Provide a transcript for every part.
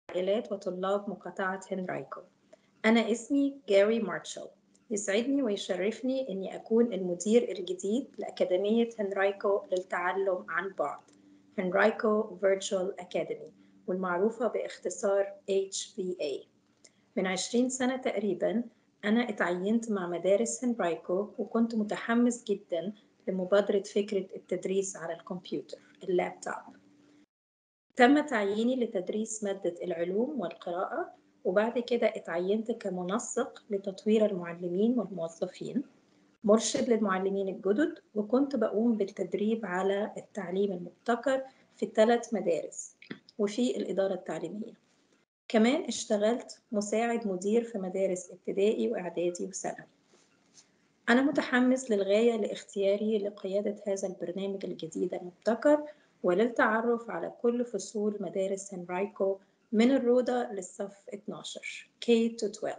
عائلات وطلاب مقاطعة هنرايكو أنا اسمي جاري مارشال يسعدني ويشرفني أني أكون المدير الجديد لأكاديمية هنرايكو للتعلم عن بعد هنرايكو فيرتشوال أكاديمي والمعروفة باختصار HVA من 20 سنة تقريبا أنا اتعينت مع مدارس هنرايكو وكنت متحمس جدا لمبادرة فكرة التدريس على الكمبيوتر اللابتوب تم تعييني لتدريس مادة العلوم والقراءة وبعد كده اتعينت كمنسق لتطوير المعلمين والموظفين مرشد للمعلمين الجدد وكنت بقوم بالتدريب على التعليم المبتكر في ثلاث مدارس وفي الإدارة التعليمية كمان اشتغلت مساعد مدير في مدارس ابتدائي وإعدادي وثانوي أنا متحمس للغاية لاختياري لقيادة هذا البرنامج الجديد المبتكر وللتعرف على كل فصول مدارس هنرايكو من الروضة للصف 12 K-12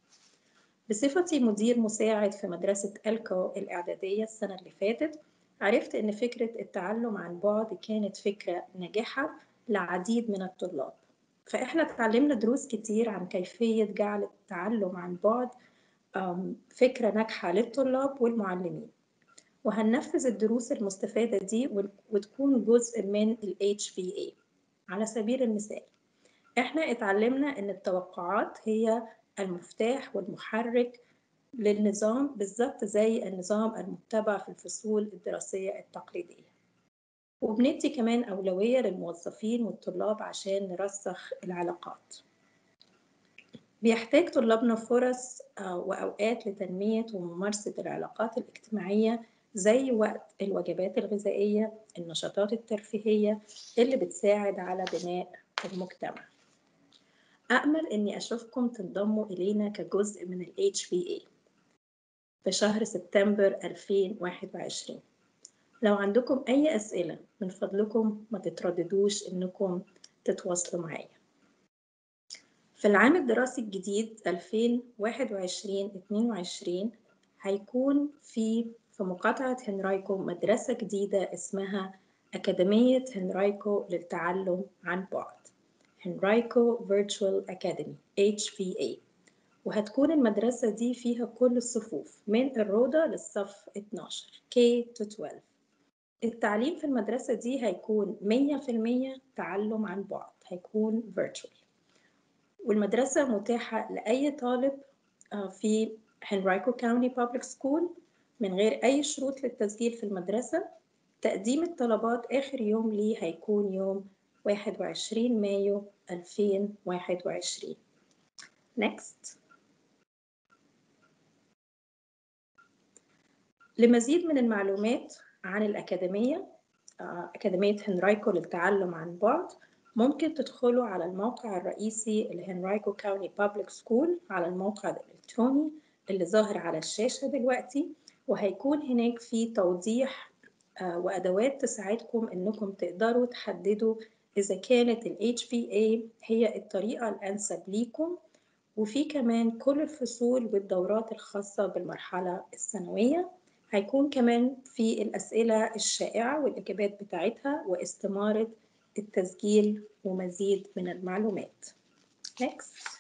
بصفتي مدير مساعد في مدرسة ألكو الإعدادية السنة اللي فاتت عرفت إن فكرة التعلم عن بعد كانت فكرة ناجحة لعديد من الطلاب فإحنا اتعلمنا دروس كتير عن كيفية جعل التعلم عن بعد فكرة ناجحة للطلاب والمعلمين وهننفذ الدروس المستفادة دي وتكون جزء من ال HVA على سبيل المثال احنا اتعلمنا ان التوقعات هي المفتاح والمحرك للنظام بالظبط زي النظام المتبع في الفصول الدراسية التقليدية وبندي كمان أولوية للموظفين والطلاب عشان نرسخ العلاقات بيحتاج طلابنا فرص وأوقات لتنمية وممارسة العلاقات الاجتماعية زي وقت الوجبات الغذائية النشاطات الترفيهية اللي بتساعد على بناء المجتمع أأمل إني أشوفكم تنضموا إلينا كجزء من ال HVA في شهر سبتمبر 2021 لو عندكم أي أسئلة من فضلكم ما تترددوش إنكم تتواصلوا معايا في العام الدراسي الجديد 2021-22 هيكون في في مقاطعة هنرايكو مدرسة جديدة اسمها أكاديمية هنرايكو للتعلم عن بعد هنرايكو فيرتشوال أكاديمي HVA وهتكون المدرسة دي فيها كل الصفوف من الروضة للصف 12 K to 12 التعليم في المدرسة دي هيكون 100% تعلم عن بعد هيكون virtual والمدرسة متاحة لأي طالب في هنرايكو كاونتي بابليك سكول من غير أي شروط للتسجيل في المدرسة تقديم الطلبات آخر يوم ليه هيكون يوم 21 مايو 2021 Next لمزيد من المعلومات عن الأكاديمية أكاديمية هنرايكو للتعلم عن بعد ممكن تدخلوا على الموقع الرئيسي الهنرايكو كاونتي بابليك سكول على الموقع الإلكتروني اللي ظاهر على الشاشة دلوقتي وهيكون هناك في توضيح وأدوات تساعدكم إنكم تقدروا تحددوا إذا كانت ال HVA هي الطريقة الأنسب ليكم وفي كمان كل الفصول والدورات الخاصة بالمرحلة الثانوية هيكون كمان في الأسئلة الشائعة والإجابات بتاعتها واستمارة التسجيل ومزيد من المعلومات. Next.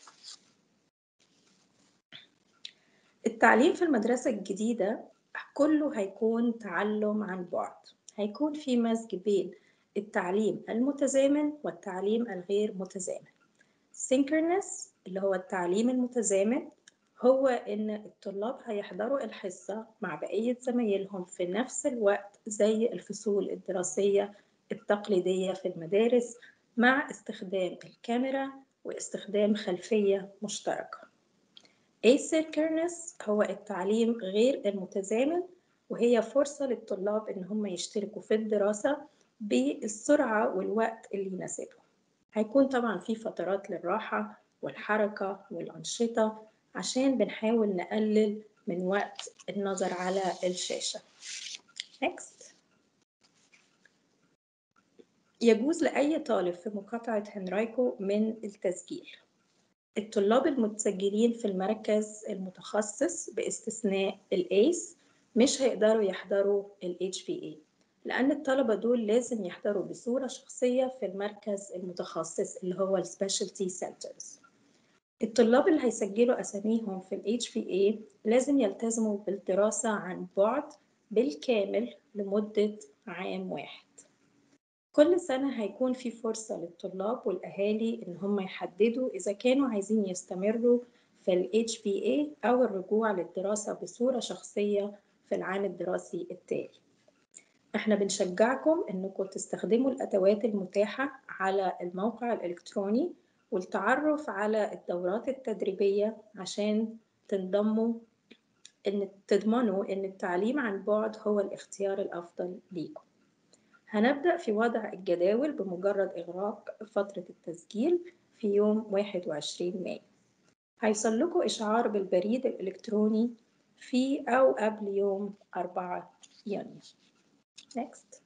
التعليم في المدرسة الجديدة كله هيكون تعلم عن بعد هيكون في مزج بين التعليم المتزامن والتعليم الغير متزامن synchronous اللي هو التعليم المتزامن هو إن الطلاب هيحضروا الحصة مع بقية زمايلهم في نفس الوقت زي الفصول الدراسية التقليدية في المدارس مع استخدام الكاميرا واستخدام خلفية مشتركة. asynchronous هو التعليم غير المتزامن وهي فرصة للطلاب إن هم يشتركوا في الدراسة بالسرعة والوقت اللي يناسبهم. هيكون طبعا في فترات للراحة والحركة والأنشطة عشان بنحاول نقلل من وقت النظر على الشاشة. Next. يجوز لأي طالب في مقاطعة هنرايكو من التسجيل. الطلاب المتسجلين في المركز المتخصص باستثناء الأيس مش هيقدروا يحضروا ال HVA لأن الطلبة دول لازم يحضروا بصورة شخصية في المركز المتخصص اللي هو السبيشالتي سنترز الطلاب اللي هيسجلوا أساميهم في ال HPA لازم يلتزموا بالدراسة عن بعد بالكامل لمدة عام واحد كل سنة هيكون في فرصة للطلاب والأهالي إن هم يحددوا إذا كانوا عايزين يستمروا في ال HPA أو الرجوع للدراسة بصورة شخصية في العام الدراسي التالي احنا بنشجعكم انكم تستخدموا الادوات المتاحة على الموقع الالكتروني والتعرف على الدورات التدريبية عشان تنضموا ان تضمنوا ان التعليم عن بعد هو الاختيار الافضل ليكم هنبدأ في وضع الجداول بمجرد إغراق فترة التسجيل في يوم 21 مايو هيصل لكم إشعار بالبريد الإلكتروني في أو قبل يوم 4 يونيو Next.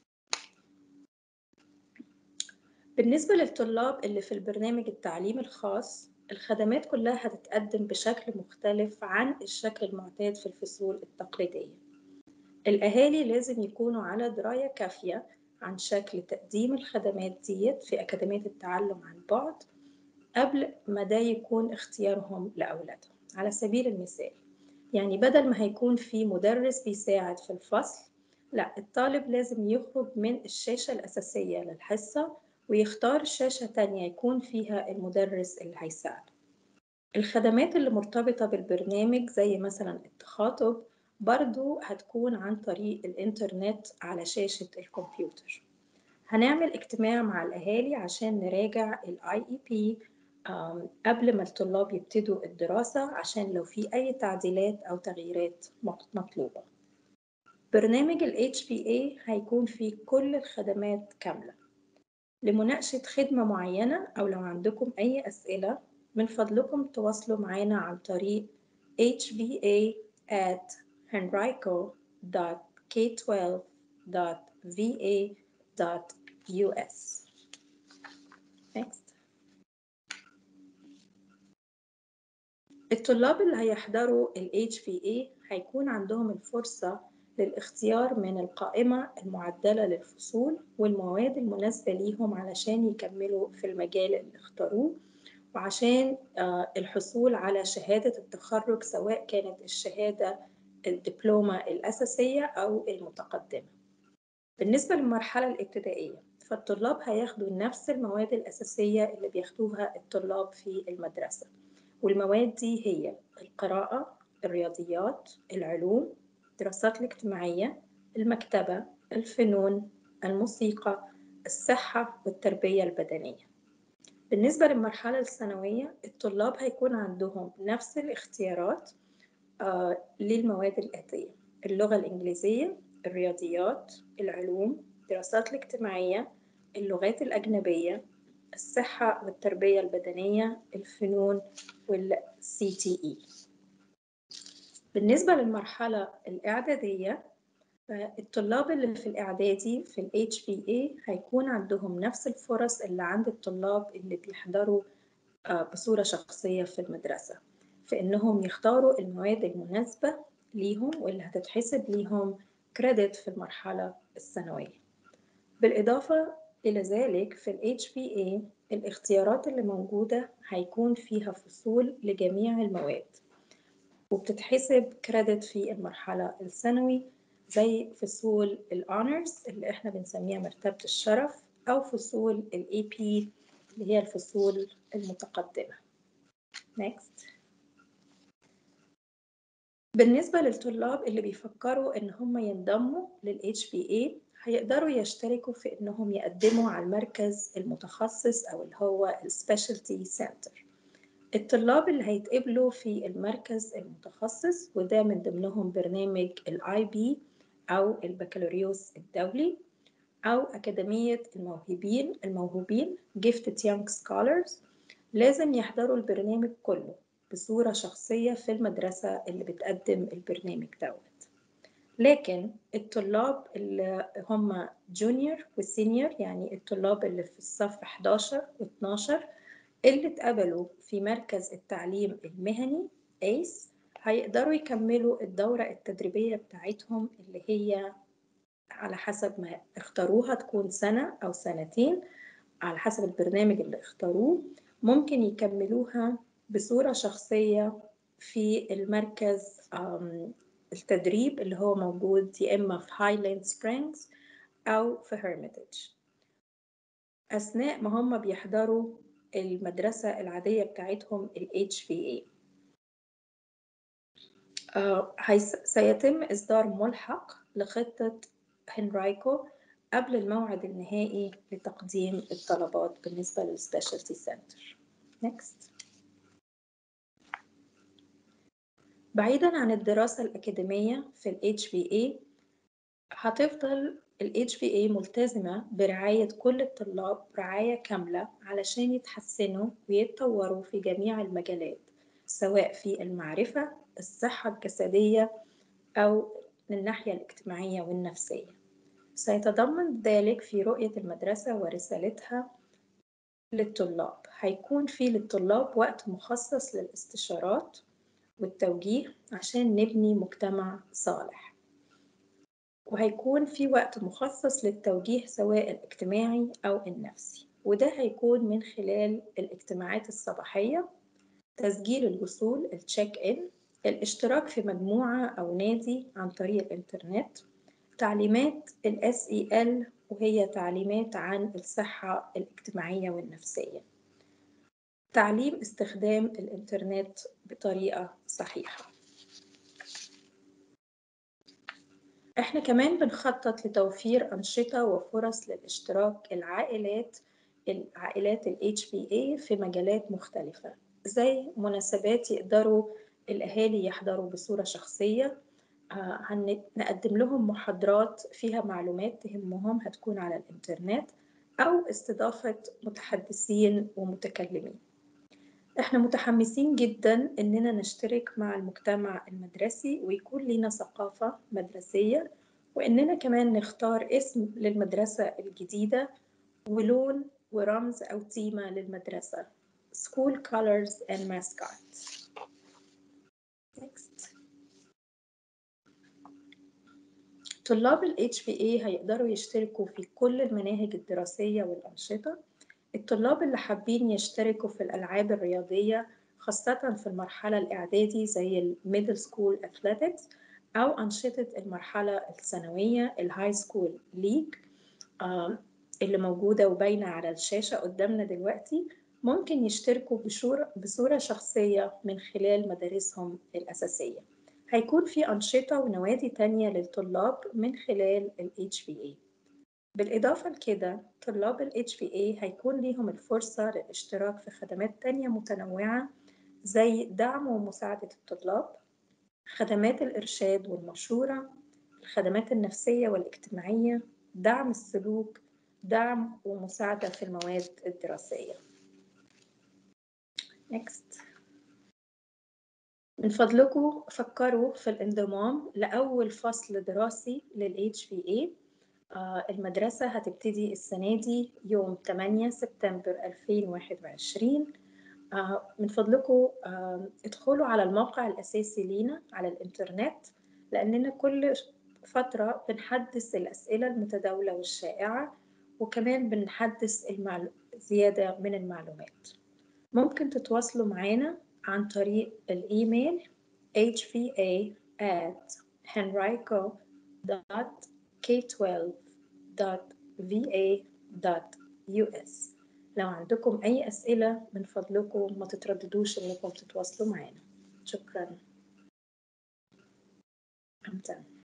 بالنسبة للطلاب اللي في البرنامج التعليمي الخاص الخدمات كلها هتتقدم بشكل مختلف عن الشكل المعتاد في الفصول التقليدية الأهالي لازم يكونوا على دراية كافية عن شكل تقديم الخدمات ديت في أكاديمية التعلم عن بعد قبل ما ده يكون اختيارهم لأولادهم على سبيل المثال يعني بدل ما هيكون في مدرس بيساعد في الفصل لا الطالب لازم يخرج من الشاشة الأساسية للحصة ويختار شاشة تانية يكون فيها المدرس اللي هيساعد الخدمات اللي مرتبطة بالبرنامج زي مثلا التخاطب برضو هتكون عن طريق الإنترنت على شاشة الكمبيوتر هنعمل اجتماع مع الأهالي عشان نراجع ال IEP قبل ما الطلاب يبتدوا الدراسة عشان لو في أي تعديلات أو تغييرات مطلوبة برنامج ال HPA هيكون فيه كل الخدمات كاملة لمناقشة خدمة معينة أو لو عندكم أي أسئلة من فضلكم تواصلوا معنا عن طريق hba at henrico.k12.va.us Next. الطلاب اللي هيحضروا ال HPA هيكون عندهم الفرصة للاختيار من القائمة المعدلة للفصول والمواد المناسبة ليهم علشان يكملوا في المجال اللي اختاروه وعشان الحصول على شهادة التخرج سواء كانت الشهادة الدبلومة الأساسية أو المتقدمة بالنسبة للمرحلة الابتدائية فالطلاب هياخدوا نفس المواد الأساسية اللي بياخدوها الطلاب في المدرسة والمواد دي هي القراءة الرياضيات العلوم الدراسات الاجتماعية المكتبة الفنون الموسيقى الصحة والتربية البدنية بالنسبة للمرحلة الثانوية الطلاب هيكون عندهم نفس الاختيارات آه للمواد الآتية اللغة الإنجليزية الرياضيات العلوم الدراسات الاجتماعية اللغات الأجنبية الصحة والتربية البدنية الفنون والسي تي إي بالنسبة للمرحلة الإعدادية فالطلاب اللي في الإعدادي في ال HPA هيكون عندهم نفس الفرص اللي عند الطلاب اللي بيحضروا بصورة شخصية في المدرسة في إنهم يختاروا المواد المناسبة ليهم واللي هتتحسب ليهم كريدت في المرحلة الثانوية بالإضافة إلى ذلك في ال HPA الاختيارات اللي موجودة هيكون فيها فصول لجميع المواد وبتتحسب كريدت في المرحلة الثانوي زي فصول الأونرز اللي احنا بنسميها مرتبة الشرف أو فصول ال AP اللي هي الفصول المتقدمة. Next. بالنسبة للطلاب اللي بيفكروا إن هم ينضموا لل HBA هيقدروا يشتركوا في إنهم يقدموا على المركز المتخصص أو اللي هو السبيشالتي سنتر. الطلاب اللي هيتقبلوا في المركز المتخصص وده من ضمنهم برنامج الاي بي أو البكالوريوس الدولي أو أكاديمية الموهوبين الموهوبين Gifted Young Scholars لازم يحضروا البرنامج كله بصورة شخصية في المدرسة اللي بتقدم البرنامج دوت لكن الطلاب اللي هم جونيور وسينيور يعني الطلاب اللي في الصف 11 و12 اللي اتقبلوا في مركز التعليم المهني ACE هيقدروا يكملوا الدورة التدريبية بتاعتهم اللي هي على حسب ما اختاروها تكون سنة أو سنتين على حسب البرنامج اللي اختاروه ممكن يكملوها بصورة شخصية في المركز التدريب اللي هو موجود يا إما في هايلاند سبرينجز أو في هيرميتج أثناء ما هم بيحضروا المدرسة العادية بتاعتهم ال HVA آه سيتم إصدار ملحق لخطة هنرايكو قبل الموعد النهائي لتقديم الطلبات بالنسبة للسبيشالتي سنتر. Next. بعيدا عن الدراسة الأكاديمية في ال HBA هتفضل ال HBA ملتزمة برعاية كل الطلاب رعاية كاملة علشان يتحسنوا ويتطوروا في جميع المجالات سواء في المعرفة الصحة الجسدية أو الناحية الاجتماعية والنفسية سيتضمن ذلك في رؤية المدرسة ورسالتها للطلاب هيكون في للطلاب وقت مخصص للاستشارات والتوجيه عشان نبني مجتمع صالح وهيكون في وقت مخصص للتوجيه سواء الاجتماعي أو النفسي وده هيكون من خلال الاجتماعات الصباحية تسجيل الوصول التشيك إن الاشتراك في مجموعة أو نادي عن طريق الإنترنت تعليمات ال SEL وهي تعليمات عن الصحة الاجتماعية والنفسية تعليم استخدام الإنترنت بطريقة صحيحة إحنا كمان بنخطط لتوفير أنشطة وفرص للاشتراك العائلات العائلات ال HBA في مجالات مختلفة زي مناسبات يقدروا الأهالي يحضروا بصورة شخصية هنقدم لهم محاضرات فيها معلومات تهمهم هتكون على الإنترنت أو استضافة متحدثين ومتكلمين احنا متحمسين جدا اننا نشترك مع المجتمع المدرسي ويكون لنا ثقافة مدرسية واننا كمان نختار اسم للمدرسة الجديدة ولون ورمز او تيمة للمدرسة School Colors and Mascots Next. طلاب ال HBA هيقدروا يشتركوا في كل المناهج الدراسية والأنشطة الطلاب اللي حابين يشتركوا في الألعاب الرياضية خاصة في المرحلة الإعدادي زي الميدل سكول أثليتكس أو أنشطة المرحلة الثانوية الهاي سكول ليج اللي موجودة وباينة على الشاشة قدامنا دلوقتي ممكن يشتركوا بصورة, بصورة شخصية من خلال مدارسهم الأساسية هيكون في أنشطة ونوادي تانية للطلاب من خلال ال HBA بالإضافة لكده طلاب ال HBA هيكون ليهم الفرصة للاشتراك في خدمات تانية متنوعة زي دعم ومساعدة الطلاب خدمات الإرشاد والمشورة الخدمات النفسية والاجتماعية دعم السلوك دعم ومساعدة في المواد الدراسية Next. من فضلكم فكروا في الانضمام لأول فصل دراسي لل HVA آه المدرسة هتبتدي السنة دي يوم 8 سبتمبر 2021 آه من فضلكم آه ادخلوا على الموقع الأساسي لينا على الإنترنت لأننا كل فترة بنحدث الأسئلة المتداولة والشائعة وكمان بنحدث المعلو... زيادة من المعلومات ممكن تتواصلوا معنا عن طريق الإيميل hva at henrico.k12.va.us لو عندكم أي أسئلة من فضلكم ما تترددوش إنكم تتواصلوا معنا شكرا I'm done.